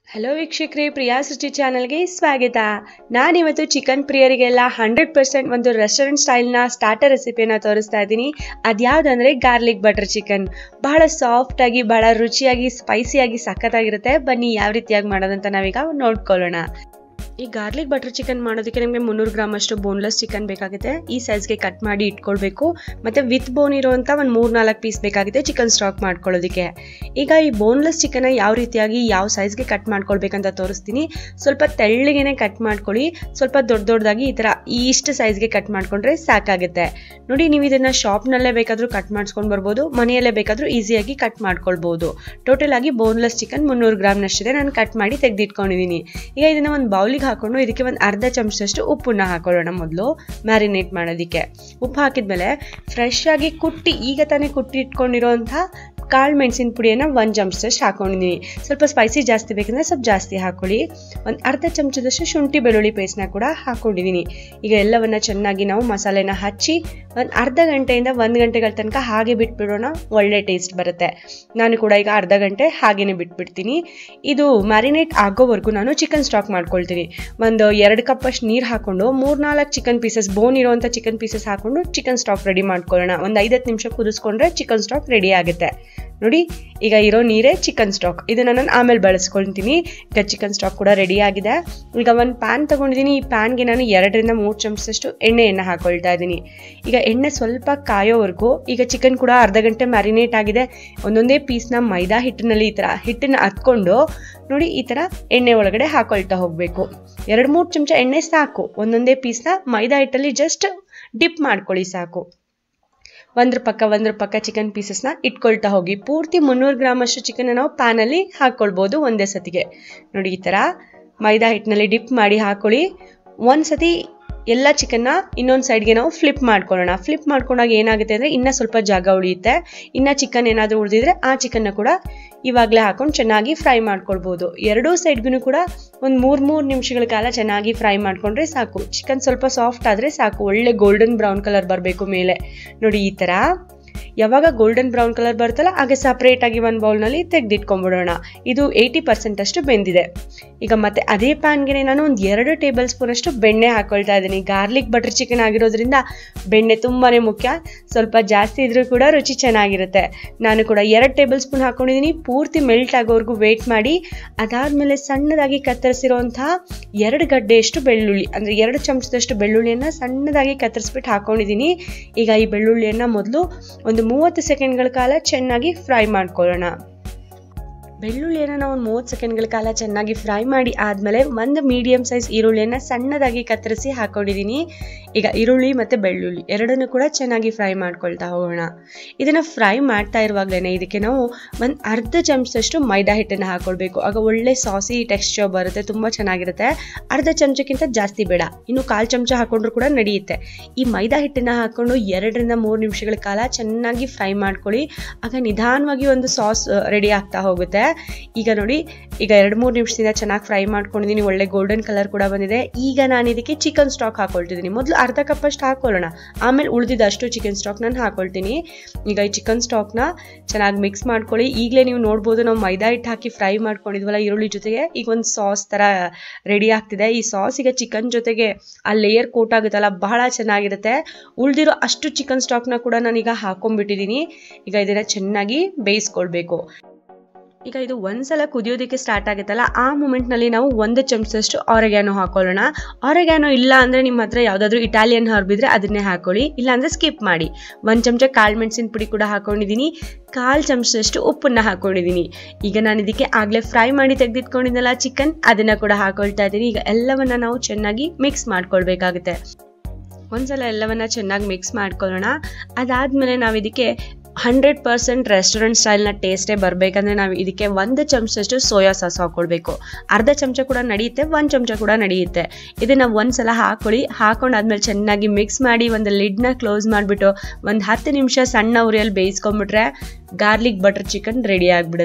hello ವೀಕ್ಷಕರೇ ಪ್ರಿಯಾ ಸೃಷ್ಟಿ ಚಾನಲ್ಗೆ ಸ್ವಾಗತ ನಾನಿವತ್ತು ಚಿಕನ್ ಪ್ರಿಯರಿಗೆಲ್ಲ ಹಂಡ್ರೆಡ್ ಪರ್ಸೆಂಟ್ ಒಂದು ರೆಸ್ಟೋರೆಂಟ್ ಸ್ಟೈಲ್ನ ಸ್ಟಾರ್ಟರ್ ರೆಸಿಪಿನ ತೋರಿಸ್ತಾ ಇದ್ದೀನಿ ಅದ್ಯಾವುದಂದ್ರೆ ಗಾರ್ಲಿಕ್ ಬಟರ್ ಚಿಕನ್ ಬಹಳ ಸಾಫ್ಟ್ ಆಗಿ ಬಹಳ ರುಚಿಯಾಗಿ ಸ್ಪೈಸಿಯಾಗಿ ಸಖತ್ತಾಗಿರುತ್ತೆ ಬನ್ನಿ ಯಾವ ರೀತಿಯಾಗಿ ಮಾಡೋದಂತ ನಾವೀಗ ನೋಡ್ಕೊಳ್ಳೋಣ ಈ ಗಾರ್ಲಿಕ್ ಬಟರ್ ಚಿಕನ್ ಮಾಡೋದಕ್ಕೆ ನಿಮಗೆ ಮುನ್ನೂರು ಗ್ರಾಮ್ ಅಷ್ಟು ಬೋನ್ಲೆಸ್ ಚಿಕನ್ ಬೇಕಾಗುತ್ತೆ ಈ ಸೈಜ್ಗೆ ಕಟ್ ಮಾಡಿ ಇಟ್ಕೊಳ್ಬೇಕು ಮತ್ತು ವಿತ್ ಬೋನ್ ಇರುವಂಥ ಒಂದು ಮೂರು ನಾಲ್ಕು ಪೀಸ್ ಬೇಕಾಗುತ್ತೆ ಚಿಕನ್ ಸ್ಟಾಕ್ ಮಾಡ್ಕೊಳ್ಳೋದಕ್ಕೆ ಈಗ ಈ ಬೋನ್ಲೆಸ್ ಚಿಕನ್ನ ಯಾವ ರೀತಿಯಾಗಿ ಯಾವ ಸೈಜ್ಗೆ ಕಟ್ ಮಾಡ್ಕೊಳ್ಬೇಕಂತ ತೋರಿಸ್ತೀನಿ ಸ್ವಲ್ಪ ತೆಳ್ಳಗೆನೆ ಕಟ್ ಮಾಡ್ಕೊಳ್ಳಿ ಸ್ವಲ್ಪ ದೊಡ್ಡ ದೊಡ್ಡದಾಗಿ ಈ ಥರ ಇಷ್ಟು ಸೈಜ್ಗೆ ಕಟ್ ಮಾಡ್ಕೊಂಡ್ರೆ ಸಾಕಾಗುತ್ತೆ ನೋಡಿ ನೀವು ಇದನ್ನು ಶಾಪ್ನಲ್ಲೇ ಬೇಕಾದರೂ ಕಟ್ ಮಾಡಿಸ್ಕೊಂಡು ಬರ್ಬೋದು ಮನೆಯಲ್ಲೇ ಬೇಕಾದರೂ ಈಸಿಯಾಗಿ ಕಟ್ ಮಾಡ್ಕೊಳ್ಬೋದು ಟೋಟಲ್ ಆಗಿ ಬೋನ್ಲೆಸ್ ಚಿಕನ್ ಮುನ್ನೂರು ಗ್ರಾಮ್ನಷ್ಟಿದೆ ನಾನು ಕಟ್ ಮಾಡಿ ತೆಗೆದಿಟ್ಕೊಂಡಿದ್ದೀನಿ ಈಗ ಇದನ್ನು ಒಂದು ಬೌಲಿಗೆ ಹಾಕೊಂಡು ಇದಕ್ಕೆ ಒಂದು ಅರ್ಧ ಚಮಚದಷ್ಟು ಉಪ್ಪನ್ನ ಹಾಕೊಳ್ಳೋಣ ಮೊದಲು ಮ್ಯಾರಿನೇಟ್ ಮಾಡೋದಕ್ಕೆ ಉಪ್ಪು ಹಾಕಿದ್ಮೇಲೆ ಫ್ರೆಶ್ ಆಗಿ ಕುಟ್ಟಿ ಈಗ ತಾನೇ ಕುಟ್ಟಿ ಇಟ್ಕೊಂಡಿರೋಂಥ ಕಾಳು ಮೆಣಸಿನ ಪುಡಿಯನ್ನು ಒಂದು ಚಮಚದಷ್ಟು ಹಾಕೊಂಡಿದ್ದೀನಿ ಸ್ವಲ್ಪ ಸ್ಪೈಸಿ ಜಾಸ್ತಿ ಬೇಕಂದ್ರೆ ಸ್ವಲ್ಪ ಜಾಸ್ತಿ ಹಾಕೊಳ್ಳಿ ಒಂದು ಅರ್ಧ ಚಮಚದಷ್ಟು ಶುಂಠಿ ಬೆಳ್ಳುಳ್ಳಿ ಪೇಸ್ಟ್ನ ಕೂಡ ಹಾಕೊಂಡಿದ್ದೀನಿ ಈಗ ಎಲ್ಲವನ್ನ ಚೆನ್ನಾಗಿ ನಾವು ಮಸಾಲೆನ ಹಚ್ಚಿ ಒಂದು ಅರ್ಧ ಗಂಟೆಯಿಂದ ಒಂದು ಗಂಟೆಗಳ ತನಕ ಹಾಗೆ ಬಿಟ್ಬಿಡೋಣ ಒಳ್ಳೆ ಟೇಸ್ಟ್ ಬರುತ್ತೆ ನಾನು ಕೂಡ ಈಗ ಅರ್ಧ ಗಂಟೆ ಹಾಗೇನೆ ಬಿಟ್ಬಿಡ್ತೀನಿ ಇದು ಮ್ಯಾರಿನೇಟ್ ಆಗೋವರೆಗೂ ನಾನು ಚಿಕನ್ ಸ್ಟಾಕ್ ಮಾಡ್ಕೊಳ್ತೀನಿ ಒಂದು ಎರಡು ಕಪ್ಪಷ್ಟು ನೀರು ಹಾಕೊಂಡು ಮೂರ್ನಾಲ್ಕು ಚಿಕನ್ ಪೀಸಸ್ ಬೋನ್ ಇರುವಂಥ ಚಿಕನ್ ಪೀಸಸ್ ಹಾಕೊಂಡು ಚಿಕನ್ ಸ್ಟಾಕ್ ರೆಡಿ ಮಾಡ್ಕೊಳ್ಳೋಣ ಒಂದು ಐದತ್ತು ನಿಮಿಷ ಕುದಿಸ್ಕೊಂಡ್ರೆ ಚಿಕನ್ ಸ್ಟಾಕ್ ರೆಡಿ ಆಗುತ್ತೆ ನೋಡಿ ಈಗ ಇರೋ ನೀರೇ ಚಿಕನ್ ಸ್ಟಾಕ್ ಇದನ್ನು ನಾನು ಆಮೇಲೆ ಬಳಸ್ಕೊಳ್ತೀನಿ ಈಗ ಚಿಕನ್ ಸ್ಟಾಕ್ ಕೂಡ ರೆಡಿ ಆಗಿದೆ ಈಗ ಒಂದು ಪ್ಯಾನ್ ತೊಗೊಂಡಿದ್ದೀನಿ ಈ ಪ್ಯಾನ್ಗೆ ನಾನು ಎರಡರಿಂದ ಮೂರು ಚಮಚದಷ್ಟು ಎಣ್ಣೆಯನ್ನು ಹಾಕೊಳ್ತಾ ಇದ್ದೀನಿ ಈಗ ಎಣ್ಣೆ ಸ್ವಲ್ಪ ಕಾಯೋವರೆಗೂ ಈಗ ಚಿಕನ್ ಕೂಡ ಅರ್ಧ ಗಂಟೆ ಮ್ಯಾರಿನೇಟ್ ಆಗಿದೆ ಒಂದೊಂದೇ ಪೀಸ್ನ ಮೈದಾ ಹಿಟ್ಟಿನಲ್ಲಿ ಈ ಥರ ಹಿಟ್ಟನ್ನು ಹತ್ಕೊಂಡು ನೋಡಿ ಈ ಥರ ಎಣ್ಣೆ ಒಳಗಡೆ ಹಾಕೊಳ್ತಾ ಹೋಗಬೇಕು ಎರಡು ಮೂರು ಚಮಚ ಎಣ್ಣೆ ಸಾಕು ಒಂದೊಂದೇ ಪೀಸ್ನ ಮೈದಾ ಹಿಟ್ಟಲ್ಲಿ ಜಸ್ಟ್ ಡಿಪ್ ಮಾಡ್ಕೊಳ್ಳಿ ಸಾಕು ಒಂದ್ರ ಪಕ್ಕ ಒಂದ್ರ ಪಕ್ಕ ಚಿಕನ್ ಪೀಸಸ್ನ ಇಟ್ಕೊಳ್ತಾ ಹೋಗಿ ಪೂರ್ತಿ ಮುನ್ನೂರು ಗ್ರಾಮ್ ಅಷ್ಟು ಚಿಕನ್ ನಾವು ಪ್ಯಾನಲ್ಲಿ ಹಾಕ್ಕೊಳ್ಬೋದು ಒಂದೇ ಸತಿಗೆ ನೋಡಿ ಈ ಥರ ಮೈದಾ ಹಿಟ್ಟಿನಲ್ಲಿ ಡಿಪ್ ಮಾಡಿ ಹಾಕೊಳ್ಳಿ ಒಂದು ಸತಿ ಎಲ್ಲ ಚಿಕನ್ನ ಇನ್ನೊಂದು ಸೈಡ್ಗೆ ನಾವು ಫ್ಲಿಪ್ ಮಾಡ್ಕೊಳ್ಳೋಣ ಫ್ಲಿಪ್ ಮಾಡ್ಕೊಂಡಾಗ ಏನಾಗುತ್ತೆ ಅಂದರೆ ಇನ್ನೂ ಸ್ವಲ್ಪ ಜಾಗ ಉಳಿಯುತ್ತೆ ಇನ್ನು ಚಿಕನ್ ಏನಾದರೂ ಉಳಿದಿದ್ರೆ ಆ ಚಿಕನ್ನ ಕೂಡ ಇವಾಗಲೇ ಹಾಕೊಂಡು ಚೆನ್ನಾಗಿ ಫ್ರೈ ಮಾಡ್ಕೊಳ್ಬೋದು ಎರಡೂ ಸೈಡ್ಗೂ ಕೂಡ ಒಂದು ಮೂರು ಮೂರು ನಿಮಿಷಗಳ ಕಾಲ ಚೆನ್ನಾಗಿ ಫ್ರೈ ಮಾಡಿಕೊಂಡ್ರೆ ಸಾಕು ಚಿಕನ್ ಸ್ವಲ್ಪ ಸಾಫ್ಟ್ ಆದರೆ ಸಾಕು ಒಳ್ಳೆ ಗೋಲ್ಡನ್ ಬ್ರೌನ್ ಕಲರ್ ಬರಬೇಕು ಮೇಲೆ ನೋಡಿ ಈ ಥರ ಯಾವಾಗ ಗೋಲ್ಡನ್ ಬ್ರೌನ್ ಕಲರ್ ಬರುತ್ತಲ್ಲ ಹಾಗೆ ಸಪ್ರೇಟಾಗಿ ಒಂದು ಬೌಲ್ನಲ್ಲಿ ತೆಗೆದಿಟ್ಕೊಂಡ್ಬಿಡೋಣ ಇದು ಏಯ್ಟಿ ಪರ್ಸೆಂಟ್ ಅಷ್ಟು ಬೆಂದಿದೆ ಈಗ ಮತ್ತೆ ಅದೇ ಪ್ಯಾನ್ಗೆ ನಾನು ಒಂದು ಎರಡು ಟೇಬಲ್ ಸ್ಪೂನ್ ಅಷ್ಟು ಬೆಣ್ಣೆ ಹಾಕೊಳ್ತಾ ಇದ್ದೀನಿ ಗಾರ್ಲಿಕ್ ಬಟರ್ ಚಿಕನ್ ಆಗಿರೋದ್ರಿಂದ ಬೆಣ್ಣೆ ತುಂಬಾ ಮುಖ್ಯ ಸ್ವಲ್ಪ ಜಾಸ್ತಿ ಇದ್ರೂ ಕೂಡ ರುಚಿ ಚೆನ್ನಾಗಿರುತ್ತೆ ನಾನು ಕೂಡ ಎರಡು ಟೇಬಲ್ ಸ್ಪೂನ್ ಹಾಕೊಂಡಿದ್ದೀನಿ ಪೂರ್ತಿ ಮೆಲ್ಟ್ ಆಗೋವರೆಗೂ ವೇಟ್ ಮಾಡಿ ಅದಾದಮೇಲೆ ಸಣ್ಣದಾಗಿ ಕತ್ತರಿಸಿರೋಂತಹ ಎರಡು ಗಡ್ಡೆಯಷ್ಟು ಬೆಳ್ಳುಳ್ಳಿ ಅಂದರೆ ಎರಡು ಚಮಚದಷ್ಟು ಬೆಳ್ಳುಳ್ಳಿಯನ್ನು ಸಣ್ಣದಾಗಿ ಕತ್ತರಿಸ್ಬಿಟ್ಟು ಹಾಕೊಂಡಿದ್ದೀನಿ ಈಗ ಈ ಬೆಳ್ಳುಳ್ಳಿಯನ್ನು ಮೊದಲು ಒಂದು ಮೂವತ್ತು ಸೆಕೆಂಡ್ಗಳ ಕಾಲ ಚೆನ್ನಾಗಿ ಫ್ರೈ ಮಾಡ್ಕೊಳ್ಳೋಣ ಬೆಳ್ಳುಳ್ಳಿಯನ್ನು ನಾವು ಒಂದು ಮೂವತ್ತು ಸೆಕೆಂಡ್ಗಳ ಕಾಲ ಚೆನ್ನಾಗಿ ಫ್ರೈ ಮಾಡಿ ಆದಮೇಲೆ ಒಂದು ಮೀಡಿಯಮ್ ಸೈಜ್ ಈರುಳ್ಳಿಯನ್ನು ಸಣ್ಣದಾಗಿ ಕತ್ತರಿಸಿ ಹಾಕೊಂಡಿದ್ದೀನಿ ಈಗ ಈರುಳ್ಳಿ ಮತ್ತು ಬೆಳ್ಳುಳ್ಳಿ ಎರಡನ್ನೂ ಕೂಡ ಚೆನ್ನಾಗಿ ಫ್ರೈ ಮಾಡ್ಕೊಳ್ತಾ ಹೋಗೋಣ ಇದನ್ನು ಫ್ರೈ ಮಾಡ್ತಾ ಇರುವಾಗಲೇ ಇದಕ್ಕೆ ನಾವು ಒಂದು ಅರ್ಧ ಚಮಚದಷ್ಟು ಮೈದಾ ಹಿಟ್ಟನ್ನು ಹಾಕ್ಕೊಳ್ಬೇಕು ಆಗ ಒಳ್ಳೆ ಸಾಸಿ ಟೆಕ್ಸ್ಚರ್ ಬರುತ್ತೆ ತುಂಬ ಚೆನ್ನಾಗಿರುತ್ತೆ ಅರ್ಧ ಚಮಚಕ್ಕಿಂತ ಜಾಸ್ತಿ ಬೇಡ ಇನ್ನು ಕಾಲು ಚಮಚ ಹಾಕೊಂಡ್ರು ಕೂಡ ನಡೆಯುತ್ತೆ ಈ ಮೈದಾ ಹಿಟ್ಟನ್ನು ಹಾಕ್ಕೊಂಡು ಎರಡರಿಂದ ಮೂರು ನಿಮಿಷಗಳ ಕಾಲ ಚೆನ್ನಾಗಿ ಫ್ರೈ ಮಾಡ್ಕೊಳ್ಳಿ ಆಗ ನಿಧಾನವಾಗಿ ಒಂದು ಸಾಸ್ ರೆಡಿ ಆಗ್ತಾ ಹೋಗುತ್ತೆ ಈಗ ನೋಡಿ ಈಗ ಎರಡು ಮೂರು ನಿಮಿಷದಿಂದ ಚೆನ್ನಾಗಿ ಫ್ರೈ ಮಾಡ್ಕೊಂಡಿದ್ದೀನಿ ಒಳ್ಳೆ ಗೋಲ್ಡನ್ ಕಲರ್ ಕೂಡ ಬಂದಿದೆ ಈಗ ನಾನು ಇದಕ್ಕೆ ಚಿಕನ್ ಸ್ಟಾಕ್ ಹಾಕೊಳ್ತಿದ್ದೀನಿ ಮೊದಲು ಅರ್ಧ ಕಪ್ಪಷ್ಟು ಹಾಕೊಳ್ಳೋಣ ಆಮೇಲೆ ಉಳಿದಿದ್ದಷ್ಟು ಚಿಕನ್ ಸ್ಟಾಕ್ ನಾನು ಹಾಕೊಳ್ತೀನಿ ಈಗ ಈ ಚಿಕನ್ ಸ್ಟಾಕ್ನ ಚೆನ್ನಾಗಿ ಮಿಕ್ಸ್ ಮಾಡ್ಕೊಳ್ಳಿ ಈಗಲೇ ನೀವು ನೋಡ್ಬೋದು ನಾವು ಮೈದಾ ಹಿಟ್ಟು ಹಾಕಿ ಫ್ರೈ ಮಾಡ್ಕೊಂಡಿದ್ವಲ್ಲ ಈರುಳ್ಳಿ ಜೊತೆಗೆ ಈಗ ಒಂದು ಸಾಸ್ ಥರ ರೆಡಿ ಆಗ್ತಿದೆ ಈ ಸಾಸ್ ಈಗ ಚಿಕನ್ ಜೊತೆಗೆ ಆ ಲೇಯರ್ ಕೋಟ್ ಆಗುತ್ತಲ್ಲ ಬಹಳ ಚೆನ್ನಾಗಿರುತ್ತೆ ಉಳಿದಿರೋ ಅಷ್ಟು ಚಿಕನ್ ಸ್ಟಾಕ್ನ ಕೂಡ ನಾನೀಗ ಹಾಕೊಂಡ್ಬಿಟ್ಟಿದ್ದೀನಿ ಈಗ ಇದನ್ನು ಚೆನ್ನಾಗಿ ಬೇಯಿಸ್ಕೊಳ್ಬೇಕು ಈಗ ಇದು ಒಂದ್ಸಲ ಕುದಿಯೋದಕ್ಕೆ ಸ್ಟಾರ್ಟ್ ಆಗುತ್ತಲ್ಲ ಆ ಮೂಮೆಂಟ್ನಲ್ಲಿ ನಾವು ಒಂದು ಚಮಚದಷ್ಟು ಆರೆಗ್ಯಾನೋ ಹಾಕೊಳ್ಳೋಣ ಆರೆಗ್ಯಾನೋ ಇಲ್ಲ ಅಂದರೆ ನಿಮ್ಮ ಹತ್ರ ಯಾವುದಾದ್ರೂ ಇಟಾಲಿಯನ್ ಹರ್ಬ್ ಇದ್ರೆ ಅದನ್ನೇ ಹಾಕೊಳ್ಳಿ ಇಲ್ಲಾಂದರೆ ಸ್ಕಿಪ್ ಮಾಡಿ ಒಂದು ಚಮಚ ಕಾಳು ಮೆಣಸಿನ ಪುಡಿ ಕೂಡ ಹಾಕೊಂಡಿದ್ದೀನಿ ಕಾಲು ಚಮಚದಷ್ಟು ಉಪ್ಪನ್ನ ಹಾಕೊಂಡಿದ್ದೀನಿ ಈಗ ನಾನು ಇದಕ್ಕೆ ಆಗಲೇ ಫ್ರೈ ಮಾಡಿ ತೆಗೆದಿಟ್ಕೊಂಡಿದ್ದಲ್ಲ ಚಿಕನ್ ಅದನ್ನು ಕೂಡ ಹಾಕೊಳ್ತಾ ಇದ್ದೀನಿ ಈಗ ಎಲ್ಲವನ್ನ ನಾವು ಚೆನ್ನಾಗಿ ಮಿಕ್ಸ್ ಮಾಡ್ಕೊಳ್ಬೇಕಾಗುತ್ತೆ ಒಂದ್ಸಲ ಎಲ್ಲವನ್ನ ಚೆನ್ನಾಗಿ ಮಿಕ್ಸ್ ಮಾಡ್ಕೊಳ್ಳೋಣ ಅದಾದಮೇಲೆ ನಾವು ಇದಕ್ಕೆ ಹಂಡ್ರೆಡ್ ಪರ್ಸೆಂಟ್ ರೆಸ್ಟೋರೆಂಟ್ ಸ್ಟೈಲ್ನ ಟೇಸ್ಟೇ ಬರಬೇಕಂದ್ರೆ ನಾವು ಇದಕ್ಕೆ ಒಂದು ಚಮಚದಷ್ಟು ಸೋಯಾ ಸಾಸ್ ಹಾಕ್ಕೊಳ್ಬೇಕು ಅರ್ಧ ಚಮಚ ಕೂಡ ನಡೆಯುತ್ತೆ ಒಂದು ಚಮಚ ಕೂಡ ನಡೆಯುತ್ತೆ ಇದನ್ನು ಒಂದು ಸಲ ಹಾಕೊಳ್ಳಿ ಹಾಕೊಂಡಾದ್ಮೇಲೆ ಚೆನ್ನಾಗಿ ಮಿಕ್ಸ್ ಮಾಡಿ ಒಂದು ಲಿಡ್ನ ಕ್ಲೋಸ್ ಮಾಡಿಬಿಟ್ಟು ಒಂದು ಹತ್ತು ನಿಮಿಷ ಸಣ್ಣ ಉರಿಯಲ್ಲಿ ಬೇಯಿಸ್ಕೊಂಬಿಟ್ರೆ ಗಾರ್ಲಿಕ್ ಬಟರ್ ಚಿಕನ್ ರೆಡಿ ಆಗಿಬಿಡುತ್ತೆ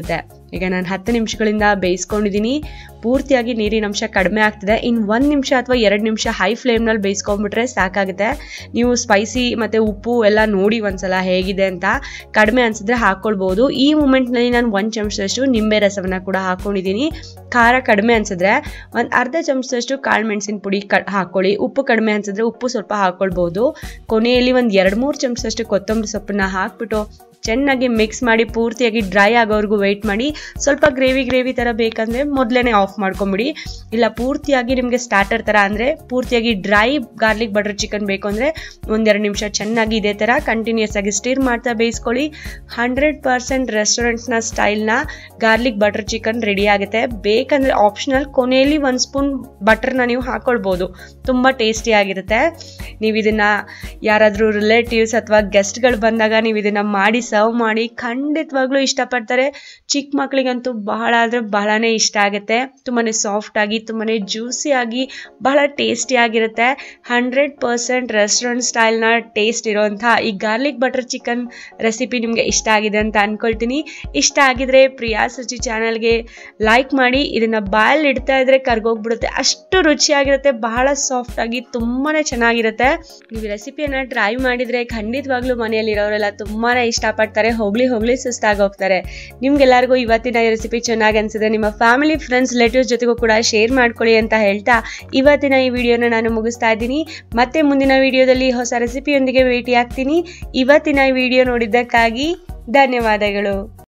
ಈಗ ನಾನು ಹತ್ತು ನಿಮಿಷಗಳಿಂದ ಬೇಯಿಸ್ಕೊಂಡಿದ್ದೀನಿ ಪೂರ್ತಿಯಾಗಿ ನೀರಿನ ಅಂಶ ಕಡಿಮೆ ಆಗ್ತಿದೆ ಇನ್ನು ಒಂದು ನಿಮಿಷ ಅಥವಾ ಎರಡು ನಿಮಿಷ ಹೈ ಫ್ಲೇಮ್ನಲ್ಲಿ ಬೇಯಿಸ್ಕೊಂಡ್ಬಿಟ್ರೆ ಸಾಕಾಗುತ್ತೆ ನೀವು ಸ್ಪೈಸಿ ಮತ್ತು ಉಪ್ಪು ಎಲ್ಲ ನೋಡಿ ಒಂದ್ಸಲ ಹೇಗಿದೆ ಅಂತ ಕಡಿಮೆ ಅನಿಸಿದ್ರೆ ಹಾಕ್ಕೊಳ್ಬೋದು ಈ ಮೂಮೆಂಟ್ನಲ್ಲಿ ನಾನು ಒಂದು ಚಮಚದಷ್ಟು ನಿಂಬೆ ರಸವನ್ನು ಕೂಡ ಹಾಕ್ಕೊಂಡಿದ್ದೀನಿ ಖಾರ ಕಡಿಮೆ ಅನಿಸಿದ್ರೆ ಒಂದು ಅರ್ಧ ಚಮಚದಷ್ಟು ಕಾಳು ಮೆಣಸಿನ ಪುಡಿ ಕ ಹಾಕ್ಕೊಳ್ಳಿ ಉಪ್ಪು ಕಡಿಮೆ ಅನಿಸಿದ್ರೆ ಉಪ್ಪು ಸ್ವಲ್ಪ ಹಾಕ್ಕೊಳ್ಬೋದು ಕೊನೆಯಲ್ಲಿ ಒಂದು ಎರಡು ಮೂರು ಚಮಚದಷ್ಟು ಕೊತ್ತಂಬರಿ ಸೊಪ್ಪನ್ನ ಹಾಕ್ಬಿಟ್ಟು ಚೆನ್ನಾಗಿ ಮಿಕ್ಸ್ ಮಾಡಿ ಪೂರ್ತಿಯಾಗಿ ಡ್ರೈ ಆಗೋವರೆಗೂ ವೆಯ್ಟ್ ಮಾಡಿ ಸ್ವಲ್ಪ ಗ್ರೇವಿ ಗ್ರೇವಿ ಥರ ಬೇಕಂದರೆ ಮೊದಲೇ ಆಫ್ ಮಾಡ್ಕೊಂಬಿಡಿ ಇಲ್ಲ ಪೂರ್ತಿಯಾಗಿ ನಿಮಗೆ ಸ್ಟಾರ್ಟರ್ ಥರ ಅಂದರೆ ಪೂರ್ತಿಯಾಗಿ ಡ್ರೈ ಗಾರ್ಲಿಕ್ ಬಟರ್ ಚಿಕನ್ ಬೇಕು ಅಂದರೆ ಒಂದೆರಡು ನಿಮಿಷ ಚೆನ್ನಾಗಿ ಇದೇ ಥರ ಕಂಟಿನ್ಯೂಸ್ ಆಗಿ ಸ್ಟಿರ್ ಮಾಡ್ತಾ ಬೇಯಿಸ್ಕೊಳ್ಳಿ ಹಂಡ್ರೆಡ್ ಪರ್ಸೆಂಟ್ ರೆಸ್ಟೋರೆಂಟ್ಸ್ನ ಸ್ಟೈಲ್ನ ಗಾರ್ಲಿಕ್ ಬಟರ್ ಚಿಕನ್ ರೆಡಿ ಆಗುತ್ತೆ ಬೇಕಂದರೆ ಆಪ್ಷನಲ್ ಕೊನೆಯಲ್ಲಿ ಒಂದು ಸ್ಪೂನ್ ಬಟರ್ನ ನೀವು ಹಾಕ್ಕೊಳ್ಬೋದು ತುಂಬ ಟೇಸ್ಟಿಯಾಗಿರುತ್ತೆ ನೀವು ಇದನ್ನು ಯಾರಾದರೂ ರಿಲೇಟಿವ್ಸ್ ಅಥವಾ ಗೆಸ್ಟ್ಗಳು ಬಂದಾಗ ನೀವು ಇದನ್ನು ಮಾಡಿ ಸರ್ವ್ ಮಾಡಿ ಖಂಡಿತವಾಗ್ಲೂ ಇಷ್ಟಪಡ್ತಾರೆ ಚಿಕ್ಕ ಮಕ್ಕಳಿಗಂತೂ ಬಹಳ ಅಂದರೆ ಬಹಳನೇ ಇಷ್ಟ ಆಗುತ್ತೆ ತುಂಬಾ ಸಾಫ್ಟ್ ಆಗಿ ತುಂಬಾ ಜ್ಯೂಸಿ ಆಗಿ ಬಹಳ ಟೇಸ್ಟಿ ಆಗಿರುತ್ತೆ ಹಂಡ್ರೆಡ್ ಪರ್ಸೆಂಟ್ ರೆಸ್ಟೋರೆಂಟ್ ಸ್ಟೈಲ್ನ ಟೇಸ್ಟ್ ಇರೋಂಥ ಈ ಗಾರ್ಲಿಕ್ ಬಟರ್ ಚಿಕನ್ ರೆಸಿಪಿ ನಿಮಗೆ ಇಷ್ಟ ಆಗಿದೆ ಅಂತ ಅಂದ್ಕೊಳ್ತೀನಿ ಇಷ್ಟ ಆಗಿದ್ರೆ ಪ್ರಿಯಾ ರುಚಿ ಚಾನಲ್ಗೆ ಲೈಕ್ ಮಾಡಿ ಇದನ್ನು ಬಾಯಲ್ಲಿ ಇಡ್ತಾ ಇದ್ರೆ ಕರ್ಗೋಗ್ಬಿಡುತ್ತೆ ಅಷ್ಟು ರುಚಿಯಾಗಿರುತ್ತೆ ಬಹಳ ಸಾಫ್ಟ್ ಆಗಿ ತುಂಬಾ ಚೆನ್ನಾಗಿರುತ್ತೆ ನೀವು ರೆಸಿಪಿಯನ್ನು ಟ್ರೈ ಮಾಡಿದರೆ ಖಂಡಿತವಾಗ್ಲೂ ಮನೆಯಲ್ಲಿರೋರೆಲ್ಲ ತುಂಬಾ ಇಷ್ಟಪಡ್ತಾರೆ ಹೋಗ್ಲಿ ಹೋಗ್ಲಿ ಸುಸ್ತಾಗಿ ಹೋಗ್ತಾರೆ ನಿಮ್ಗೆಲ್ಲರಿಗೂ ಇವತ್ತಿನ ಈ ರೆಸಿಪಿ ಚೆನ್ನಾಗಿ ಅನ್ಸಿದೆ ನಿಮ್ಮ ಫ್ಯಾಮಿಲಿ ಫ್ರೆಂಡ್ಸ್ ರಿಲೇಟಿವ್ಸ್ ಜೊತೆಗೂ ಕೂಡ ಶೇರ್ ಮಾಡ್ಕೊಳ್ಳಿ ಅಂತ ಹೇಳ್ತಾ ಇವತ್ತಿನ ಈ ವಿಡಿಯೋನ ನಾನು ಮುಗಿಸ್ತಾ ಇದ್ದೀನಿ ಮತ್ತೆ ಮುಂದಿನ ವಿಡಿಯೋದಲ್ಲಿ ಹೊಸ ರೆಸಿಪಿಯೊಂದಿಗೆ ಭೇಟಿ ಆಗ್ತೀನಿ ಇವತ್ತಿನ ಈ ವಿಡಿಯೋ ನೋಡಿದ್ದಕ್ಕಾಗಿ ಧನ್ಯವಾದಗಳು